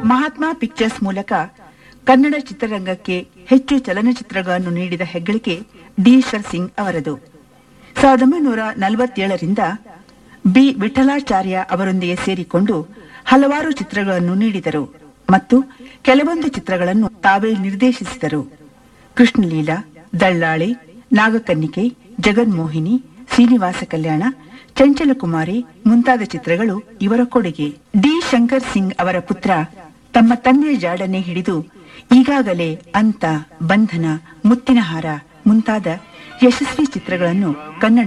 Mahatma pictures ಮೂಲಕ ಕನ್ನಡ ಚಿತ್ರರಂಗಕ್ಕೆ ಹೆಚ್ಚು ಚಲನಚಿತ್ರಗಳನ್ನು ನೀಡಿದ ಹೆಗ್ಗಳಿಕೆ ಡಿ ಶರ್ ಸಿಂಗ್ ಅವರದು ಸಾವಿರದ ಒಂಬೈನೂರ ನಲವತ್ತೇಳರಿಂದ ಬಿ ವಿಠಲಾಚಾರ್ಯ ಅವರೊಂದಿಗೆ ಸೇರಿಕೊಂಡು ಹಲವಾರು ಚಿತ್ರಗಳನ್ನು ನೀಡಿದರು ಮತ್ತು ಕೆಲವೊಂದು ಚಿತ್ರಗಳನ್ನು ತಾವೇ ನಿರ್ದೇಶಿಸಿದರು ಕೃಷ್ಣಲೀಲಾ ದಳ್ಳಾಳಿ ನಾಗಕನ್ನಿಕೆ ಜಗನ್ಮೋಹಿನಿ ಶ್ರೀನಿವಾಸ ಕಲ್ಯಾಣ ಚಂಚಲಕುಮಾರಿ ಮುಂತಾದ ಚಿತ್ರಗಳು ಇವರ ಕೊಡುಗೆ ಡಿ ಶಂಕರ್ ಸಿಂಗ್ ಅವರ ಪುತ್ರ ತಮ್ಮ ತಂದೆಯ ಜಾಡನೆ ಹಿಡಿದು ಈಗಾಗಲೇ ಅಂತ ಬಂಧನ ಮುತ್ತಿನ ಹಾರ ಮುಂತಾದ ಯಶಸ್ವಿ ಚಿತ್ರಗಳನ್ನು ಕನ್ನಡ